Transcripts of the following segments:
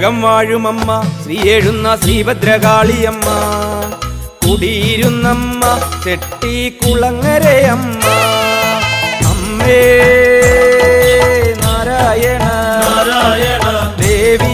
ശ്രീലകം വാഴുമമ്മ ശ്രീ എഴുന്ന ശ്രീഭദ്രകാളിയമ്മ കുടിയിരുന്നമ്മ ചെട്ടി കുളങ്ങരയമ്മ അമ്മേ നാരായണ നാരായണ ദേവി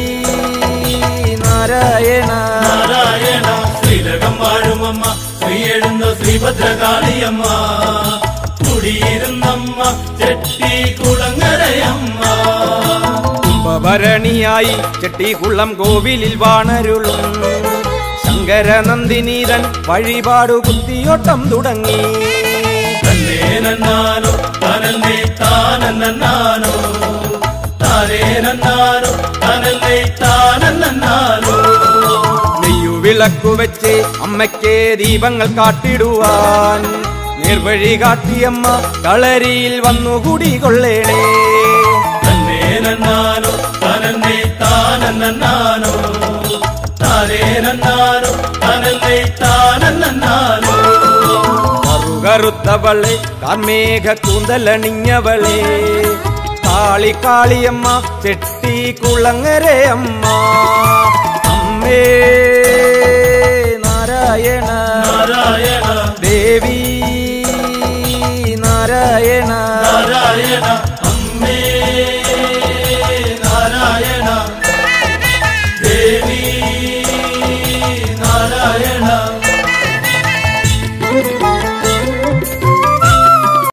നാരായണ നാരായണ ശ്രീലകം വാഴുമമ്മ ശ്രീ എഴുന്ന ശ്രീഭദ്രകാളിയമ്മ കുടിയിരുന്നമ്മ ചെട്ടി കുളങ്ങരയമ്മ കുംഭഭരണിയായി ചെട്ടിക്കുളം കോവിലിൽ വാണരുളും ശങ്കരനന്ദിനീതൻ വഴിപാടു കുത്തിയോട്ടം തുടങ്ങി തന്നെ നന്നാനോ തനന്നെ താനന്നാനോ താനേ നന്നാനോ തനന്നെ താനന്നാനോ നെയ്യുവിളക്കു വെച്ച് അമ്മയ്ക്ക് ദീപങ്ങൾ കാട്ടിടുവാൻ നേർവഴി കാട്ടിയമ്മ കളരിയിൽ വന്നുകൂടി കൊള്ളേണേ തന്നെ നന്നാനോ തനന്നെ താനന്നാനോ താനേ നന്നാനോ തനന്നെ താനന്നാനോ കറുകറുത്തവളെ കാർമേഘ കൂന്തലണിഞ്ഞവളെ കാളി കാളിയമ്മ ചെട്ടി കുളങ്ങരെ അമ്മ അമ്മേ നാരായണ നാരായണ ദേവി